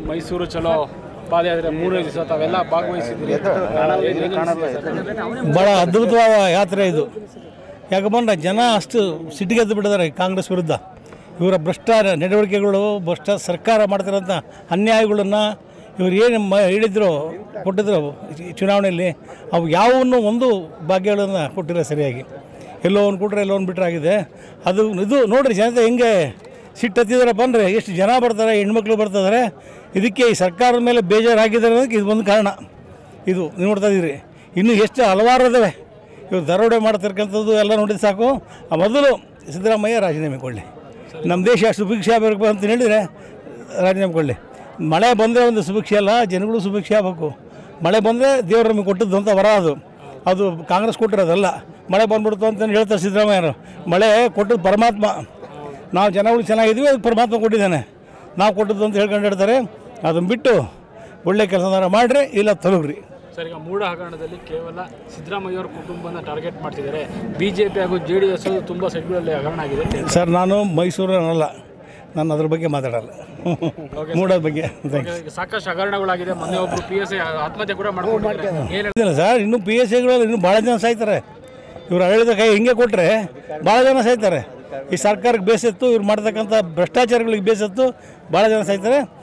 ಮೈಸೂರು ಚಲೋ ಪಾದಯಾತ್ರೆ ಮೂರನೇ ದಿವಸ ತಾವೆಲ್ಲ ಭಾಗವಹಿಸಿದ್ರಿ ಭಾಳ ಅದ್ಭುತವಾದ ಯಾತ್ರೆ ಇದು ಯಾಕಂದ್ರೆ ಜನ ಅಷ್ಟು ಸಿಟ್ಟಿಗೆದ್ದು ಬಿಟ್ಟಿದ್ದಾರೆ ಕಾಂಗ್ರೆಸ್ ವಿರುದ್ಧ ಇವರ ಭ್ರಷ್ಟ ನಡವಳಿಕೆಗಳು ಭ್ರಷ್ಟ ಸರ್ಕಾರ ಮಾಡ್ತಿರೋಂಥ ಅನ್ಯಾಯಗಳನ್ನು ಇವ್ರು ಏನು ಮ ಹೇಳಿದ್ರು ಕೊಟ್ಟಿದ್ರು ಈ ಚುನಾವಣೆಯಲ್ಲಿ ಅವು ಯಾವನ್ನು ಒಂದು ಭಾಗ್ಯಗಳನ್ನು ಕೊಟ್ಟಿಲ್ಲ ಸರಿಯಾಗಿ ಎಲ್ಲೋ ಒಂದು ಕೊಟ್ಟರೆ ಎಲ್ಲೋ ಒಂದು ಬಿಟ್ಟರೆ ಆಗಿದೆ ಅದು ಇದು ನೋಡಿರಿ ಜನತೆ ಹೆಂಗೆ ಸಿಟ್ಟು ಹತ್ತಿದಾರಪ್ಪ ಅಂದರೆ ಎಷ್ಟು ಜನ ಬರ್ತಾರೆ ಹೆಣ್ಮಕ್ಳು ಬರ್ತಿದ್ದಾರೆ ಇದಕ್ಕೆ ಈ ಸರ್ಕಾರದ ಮೇಲೆ ಬೇಜಾರಾಗಿದ್ದಾರೆ ಅನ್ನೋದಕ್ಕೆ ಇದು ಒಂದು ಕಾರಣ ಇದು ನೀವು ನೋಡ್ತಾ ಇದ್ದೀರಿ ಇನ್ನೂ ಎಷ್ಟು ಹಲವಾರು ಇದ್ದಾವೆ ಇವ್ರು ದರೋಡೆ ಮಾಡ್ತಿರ್ತಕ್ಕಂಥದ್ದು ಎಲ್ಲ ನೋಡಿದ್ರೆ ಸಾಕು ಆ ಮೊದಲು ಸಿದ್ದರಾಮಯ್ಯ ರಾಜೀನಾಮೆ ಕೊಡಲಿ ನಮ್ಮ ದೇಶ ಸುಭಿಕ್ಷೆ ಆಗಬೇಕು ಅಂತ ಹೇಳಿದರೆ ರಾಜೀನಾಮೆ ಕೊಡಲಿ ಮಳೆ ಬಂದರೆ ಒಂದು ಸುಭಿಕ್ಷೆ ಅಲ್ಲ ಜನಗಳು ಸುಭಿಕ್ಷೆ ಆಗಬೇಕು ಮಳೆ ಬಂದರೆ ದೇವರು ನಮಗೆ ಕೊಟ್ಟದ್ದು ಅಂತ ವರ ಅದು ಅದು ಕಾಂಗ್ರೆಸ್ ಕೊಟ್ಟಿರೋದಲ್ಲ ಮಳೆ ಬಂದ್ಬಿಡ್ತು ಅಂತ ಹೇಳ್ತಾರೆ ಸಿದ್ದರಾಮಯ್ಯರು ಮಳೆ ಕೊಟ್ಟದ್ದು ಪರಮಾತ್ಮ ನಾವು ಜನಗಳು ಚೆನ್ನಾಗಿದ್ದೀವಿ ಅದು ಪರಮಾತ್ಮ ಕೊಟ್ಟಿದ್ದಾನೆ ನಾವು ಕೊಟ್ಟದ್ದು ಅಂತ ಹೇಳ್ಕೊಂಡು ಹೇಳ್ತಾರೆ ಅದನ್ನು ಬಿಟ್ಟು ಒಳ್ಳೆ ಕೆಲಸದಾರ ಮಾಡಿರಿ ಇಲ್ಲ ತಲುಗ್ರಿ ಸರ್ ಈಗ ಮೂಢ ಹಗರಣದಲ್ಲಿ ಕೇವಲ ಸಿದ್ದರಾಮಯ್ಯ ಅವ್ರ ಕುಟುಂಬನ ಟಾರ್ಗೆಟ್ ಮಾಡ್ತಿದ್ದಾರೆ ಬಿಜೆಪಿ ಹಾಗೂ ಜೆ ಡಿ ಎಸ್ ತುಂಬ ಸೈಟ್ಗಳಲ್ಲಿ ಹಗರಣ ಆಗಿದೆ ಸರ್ ನಾನು ಮೈಸೂರನಲ್ಲ ನಾನು ಅದ್ರ ಬಗ್ಗೆ ಮಾತಾಡಲ್ಲ ಮೂಡೋದ ಬಗ್ಗೆ ಥ್ಯಾಂಕ್ಸ್ ಈಗ ಸಾಕಷ್ಟು ಹಗರಣಗಳಾಗಿದೆ ಮೊನ್ನೆ ಒಬ್ರು ಪಿ ಎಸ್ ಐ ಆತ್ಮಹತ್ಯೆ ಕೂಡ ಮಾಡ್ಕೊಂಡಿದ್ದಾರೆ ಏನು ಇಲ್ಲ ಸರ್ ಇನ್ನೂ ಪಿ ಎಸ್ ಐಗಳಲ್ಲಿ ಇನ್ನೂ ಭಾಳ ಜನ ಸಾಯ್ತಾರೆ ಇವ್ರು ಹೇಳಿದ ಕೈ ಹಿಂಗೆ ಕೊಟ್ಟರೆ ಭಾಳ ಜನ ಸಾಯ್ತಾರೆ ಈ ಸರ್ಕಾರಕ್ಕೆ ಬೇಸತ್ತು ಇವ್ರು ಮಾಡ್ತಕ್ಕಂಥ ಭ್ರಷ್ಟಾಚಾರಗಳಿಗೆ ಬೇಸತ್ತು ಭಾಳ ಜನ ಸಾಯ್ತಾರೆ